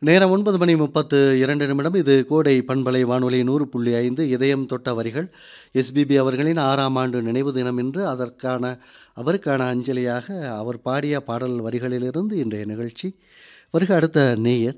நேரம் ஒன்பது மணி முப்பத்து இரண்டு நிமிடம் இது கோடை பண்பலை வானொலி நூறு புள்ளி ஐந்து இதயம் தொட்ட வரிகள் எஸ்பிபி அவர்களின் ஆறாம் ஆண்டு நினைவு தினம் என்று அதற்கான அவருக்கான அஞ்சலியாக அவர் பாடிய பாடல் வரிகளிலிருந்து இன்றைய நிகழ்ச்சி வருக அடுத்த நேயர்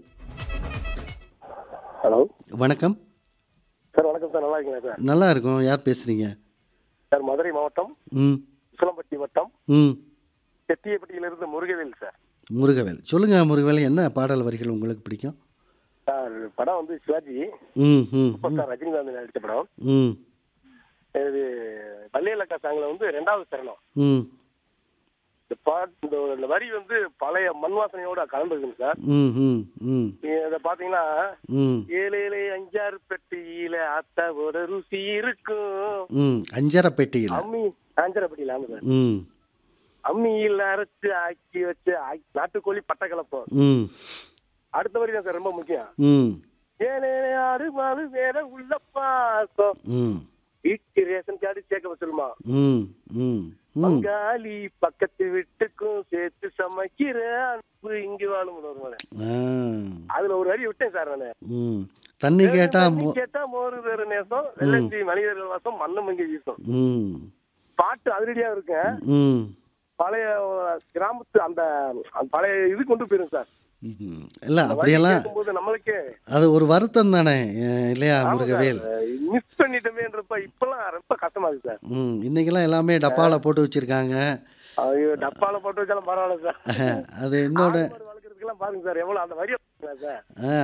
ஹலோ வணக்கம் சார் வணக்கம் சார் நல்லா இருக்கீங்களா சார் நல்லா இருக்கும் யார் பேசுகிறீங்க சார் மதுரை மாவட்டம் ம் உசிலம்பட்டி வட்டம் ம் செட்டியப்பட்டியிலிருந்து முருகவேல் சார் முருகவேல் சொல்லுங்கள் முருகவேல் என்ன பாடல் வரிகள் உங்களுக்கு பிடிக்கும் சார் படம் வந்து சிவாஜி ம் ம் சூப்பர் ஸ்டார் ரஜினிகாந்த் நடித்த படம் ம் இது பள்ளியலக்கா சாங்ல வந்து ரெண்டாவது சரணம் ம் இந்த பாட்டு இந்த இந்த வரி வந்து பழைய மண் வாசனையோட கலந்துருக்குங்க சார் ம் ம் ம் இதை பாத்தீங்கன்னா ம் ஏழு ஏழு அஞ்சாறு பெட்டியில அத்தாவோட ருசி இருக்கும் ம் அஞ்சரை பெட்டியில் அம்மி ஆஞ்சரப்பட்டியில ஆமா சார் ம் அம்மியில் அரைச்சு ஆக்கி வச்சு ஆக்கி- நாட்டுக்கோழி பட்டை கலப்போம் ம் அடுத்த வரி தான் சார் ரொம்ப முக்கியம் ம் ஏழே ஆறு மாலு வேற உள்ள பாசம் ம் வீட்டு ரேஷன் கார்டு சேர்க்க வச்சிருமா ம் ம் ம் பங்காளி பக்கத்து வீட்டுக்கும் சேர்த்து சமைக்கிற அன்பு இங்கு வாழும் ஒரு ஆ அதுல ஒரு வரி விட்டேன் சார் நானு ம் தண்ணி கேட்டா தண்ணி மோ கேட்டா மோரு வேறு நேசம் வெள்ளச்சி மனிதர்கள் வாசம் மண்ணு மங்கி வீசும் ம் பாட்டு அதிரடியா இருக்கேன் ம் பழைய கிராமத்து அந்த அந்த பழைய இது கொண்டு போயிரும் சார் ம். இல்ல அப்படியெல்லாம் கேட்கும்போது நம்மளுக்கே அது ஒரு வருத்தம் தானே அஹ் இல்லையா முருகவேல் மிஸ் பண்ணிட்டோமேன்றப்ப இப்பெல்லாம் ரொம்ப கஷ்டமா இருக்கு சார் ம் இன்னைக்கெல்லாம் எல்லாமே டப்பாவில் போட்டு வச்சிருக்காங்க ஐயோ டப்பால போட்டு வச்சாலும் பரவாயில்ல சார் அது என்னோட ஆடு மாடு வளர்க்கறதுக்கெல்லாம் பாருங்க சார் எவ்வளவு அந்த வரி சார் ஆ